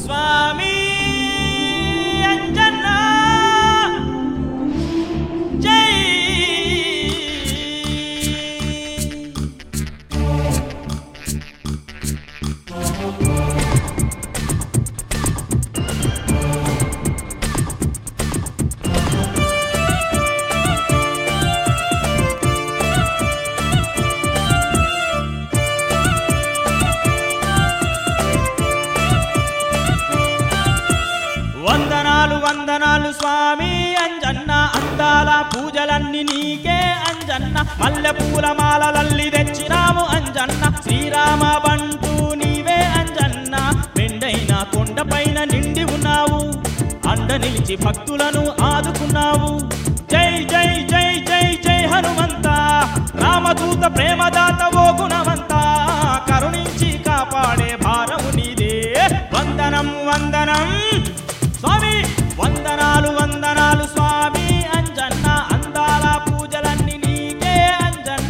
స్వామి అంజన్న జై వందనాలు వందనాలు స్వామి అంజన్న అందాల పూజలన్నీ నీకే అంజన్న మల్లె పూల మాలలల్లి తెచ్చినాము అంజన్న శ్రీరామ బంటూ నీవే అంజన్న మెండైన కొండపైన నిండి ఉన్నావు అండ నిలిచి భక్తులను ఆదుకున్నావు జై జై జై జై జై హనుమంత రామదూత ప్రేమదాత ఓ గుణవంత కరుణించి కాపాడే భారము నీదే వందనం వందనం స్వామి వందనాలు వందనాలు స్వామి అంజన్న అందాల పూజలన్నీ నీకే అంజన్న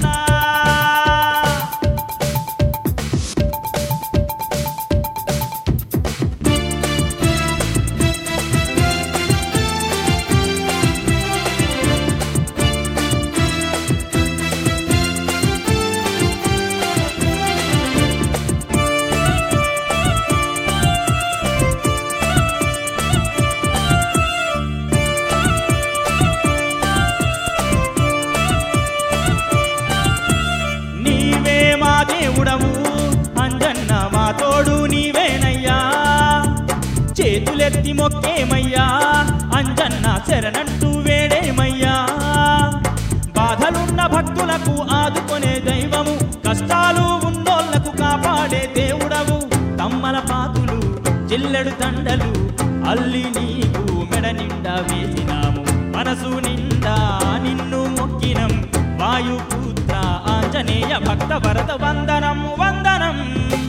నీవే మా దేవుడవు అంజన్న మా తోడు నీవేనయ్యా చేతులెత్తి మొక్కేమయ్యా అంజన్న శరణంటూ వేడేమయ్యా బాధలున్న భక్తులకు ఆదుకొనే దైవము కష్టాలు ఉన్నోళ్లకు కాపాడే దేవుడవు తమ్మల పాతులు జిల్లెడు తండలు అల్లి నీకు మెడ నిండా వేసినాము మనసు నిండా నిన్ను మొక్కినం వాయుపుత్ర ఆంజనేయ భక్త వరద వందనం వందనం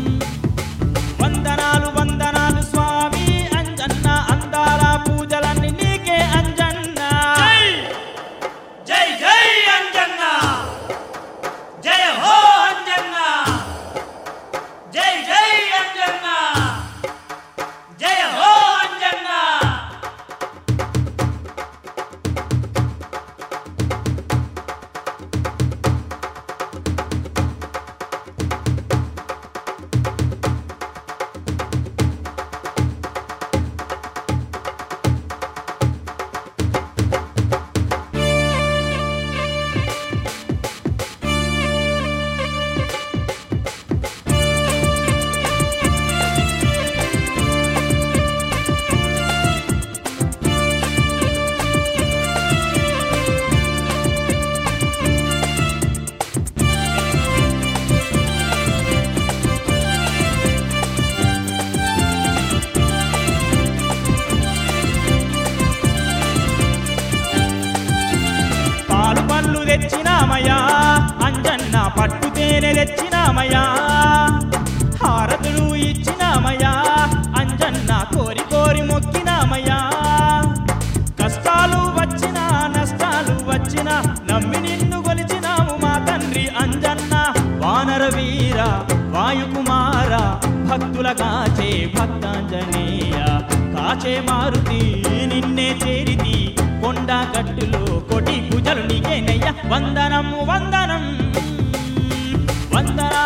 వందనాలు వందనాలు స్వామి అంజన్న అందాల పూజలన్నీ నీకే అంజన్న జై జై అంజన్న జయ హో అంజన్న జై జై అంజన్న జయ హో అంజన్న పాలు పళ్ళు తెచ్చినామయ్యా అంజన్న పట్టు తేనె తెచ్చినామయ్యా హారతులు ఇచ్చినామయ్యా అంజన్న కోరి కోరి మొక్కినామయ్యా కష్టాలు వచ్చినా నష్టాలు వచ్చినా నమ్మి నిన్ను కొలిచినాము మా తండ్రి అంజన్న వానర వీర వాయుకుమార భక్తుల కాచే భక్తాంజనేయ కాచే మారుతి నిన్నే చేరితి కొండ గట్టులో కొటి పూజలు నీకేనయ్య వందనం వందనం వందన